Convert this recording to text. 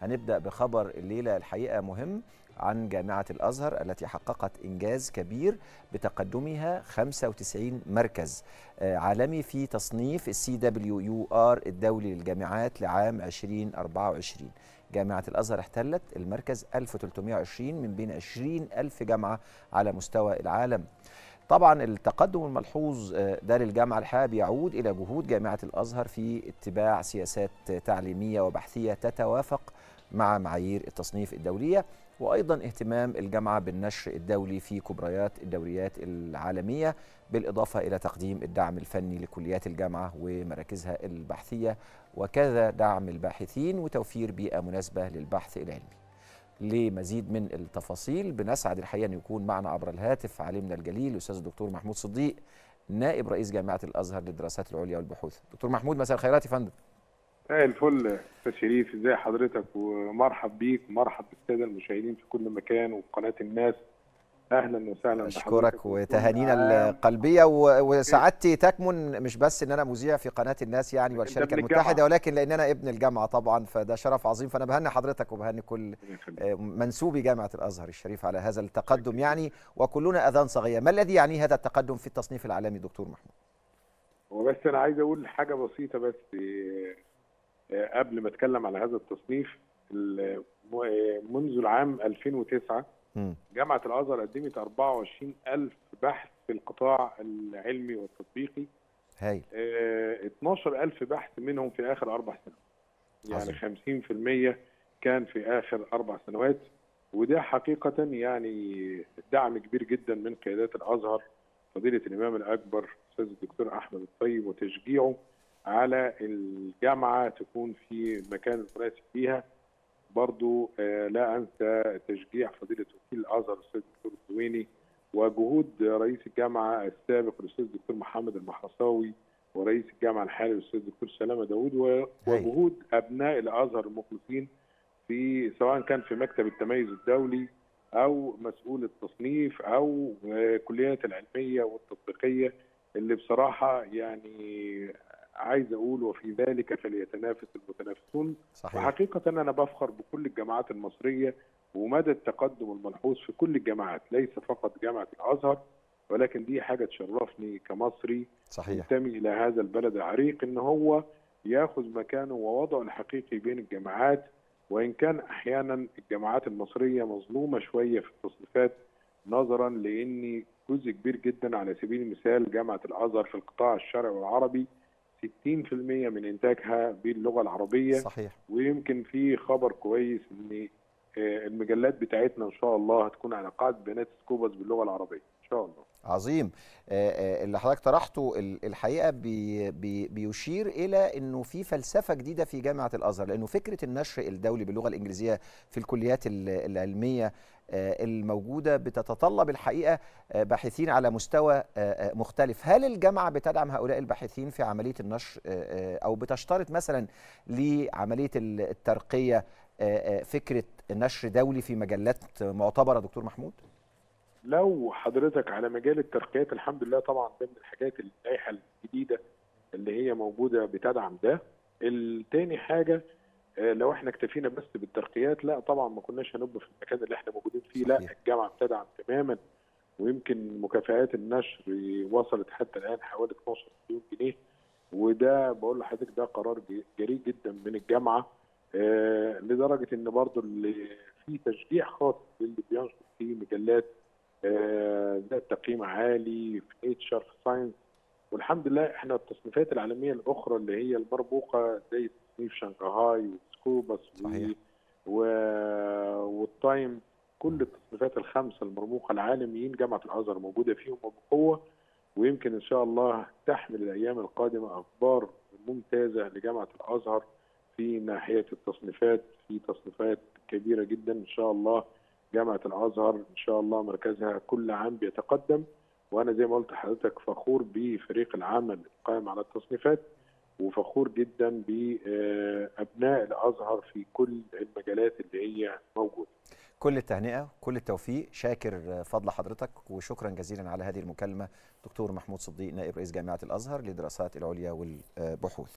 هنبدأ بخبر الليلة الحقيقة مهم عن جامعة الأزهر التي حققت إنجاز كبير بتقدمها 95 مركز عالمي في تصنيف السي دبليو يو ار الدولي للجامعات لعام 2024 جامعة الأزهر احتلت المركز 1320 من بين 20 ألف جامعة على مستوى العالم طبعا التقدم الملحوظ ده للجامعة الحقيقة بيعود إلى جهود جامعة الأزهر في اتباع سياسات تعليمية وبحثية تتوافق مع معايير التصنيف الدولية وأيضا اهتمام الجامعة بالنشر الدولي في كبريات الدوريات العالمية بالإضافة إلى تقديم الدعم الفني لكليات الجامعة ومراكزها البحثية وكذا دعم الباحثين وتوفير بيئة مناسبة للبحث العلمي لمزيد من التفاصيل بنسعد الحقيقه ان يكون معنا عبر الهاتف عالمنا الجليل الاستاذ الدكتور محمود صديق نائب رئيس جامعه الازهر للدراسات العليا والبحوث دكتور محمود مساء الخيرات يا فندم مساء الفل استاذ شريف ازي حضرتك ومرحب بيك ومرحب بالساده المشاهدين في كل مكان وفي قناه الناس اهلا وسهلا اشكرك وتهانينا القلبيه وسعادتي تكمن مش بس ان انا مذيع في قناه الناس يعني والشركه المتحده ولكن لان انا ابن الجامعه طبعا فده شرف عظيم فانا بهني حضرتك وبهني كل منسوبي جامعه الازهر الشريف على هذا التقدم يعني وكلنا اذان صغيره ما الذي يعني هذا التقدم في التصنيف العالمي دكتور محمود هو بس انا عايز اقول حاجه بسيطه بس قبل ما اتكلم على هذا التصنيف منذ العام 2009 جامعة الأزهر قدمت 24 ألف بحث في القطاع العلمي والتطبيقي هاي اه 12 ألف بحث منهم في آخر أربع سنوات يعني 50% كان في آخر أربع سنوات وده حقيقة يعني دعم كبير جدا من قيادات الأزهر فضيلة الإمام الأكبر أستاذ الدكتور أحمد الطيب وتشجيعه على الجامعة تكون في المكان المناسب فيها برضو آه لا انسى تشجيع فضيله وكيل الازهر الاستاذ الدكتور الدويني وجهود رئيس الجامعه السابق الاستاذ الدكتور محمد المحرصاوي ورئيس الجامعه الحالي الاستاذ الدكتور سلامه داوود وجهود ابناء الازهر المخلصين في سواء كان في مكتب التميز الدولي او مسؤول التصنيف او الكليات العلميه والتطبيقيه اللي بصراحه يعني عايز اقول وفي ذلك فليتنافس المتنافسون صحيح. وحقيقه انا بفخر بكل الجامعات المصريه ومدى التقدم الملحوظ في كل الجامعات ليس فقط جامعه الازهر ولكن دي حاجه تشرفني كمصري صحيح منتمي الى هذا البلد العريق ان هو ياخذ مكانه ووضعه الحقيقي بين الجامعات وان كان احيانا الجامعات المصريه مظلومه شويه في التصنيفات نظرا لان جزء كبير جدا على سبيل المثال جامعه الازهر في القطاع الشرعي والعربي 60% من انتاجها باللغه العربيه صحيح ويمكن في خبر كويس ان المجلات بتاعتنا ان شاء الله هتكون على قاعده بيانات سكوبس باللغه العربيه ان شاء الله عظيم اللي حضرتك طرحته الحقيقه بي بي بيشير الى انه في فلسفه جديده في جامعه الازهر لانه فكره النشر الدولي باللغه الانجليزيه في الكليات العلميه الموجوده بتتطلب الحقيقه باحثين على مستوى مختلف هل الجامعه بتدعم هؤلاء الباحثين في عمليه النشر او بتشترط مثلا لعمليه الترقيه فكره نشر دولي في مجلات معتبره دكتور محمود لو حضرتك على مجال الترقيات الحمد لله طبعا ده من الحاجات اللائحه الجديده اللي هي موجوده بتدعم ده التاني حاجه لو احنا اكتفينا بس بالترقيات لا طبعا ما كناش هنبقى في المكان اللي احنا موجودين فيه لا الجامعه بتدعم تماما ويمكن مكافآت النشر وصلت حتى الان حوالي 12 مليون جنيه وده بقول لحضرتك ده قرار جريء جدا من الجامعه آه لدرجه ان برضو اللي في تشجيع خاص للي بينشر في مجلات آه ذات تقييم عالي في نيتشر في ساينس والحمد لله احنا التصنيفات العالميه الاخرى اللي هي المربوقه زي تصنيف شنغهاي وسكوبس و... والتايم كل التصنيفات الخمسه المرموقه العالميين جامعه الازهر موجوده فيهم وبقوه ويمكن ان شاء الله تحمل الايام القادمه اخبار ممتازه لجامعه الازهر في ناحيه التصنيفات في تصنيفات كبيره جدا ان شاء الله جامعه الازهر ان شاء الله مركزها كل عام بيتقدم وانا زي ما قلت لحضرتك فخور بفريق العمل القائم على التصنيفات وفخور جدا بابناء الازهر في كل المجالات اللي هي موجوده. كل التهنئه كل التوفيق شاكر فضل حضرتك وشكرا جزيلا على هذه المكالمه دكتور محمود صديق نائب رئيس جامعه الازهر للدراسات العليا والبحوث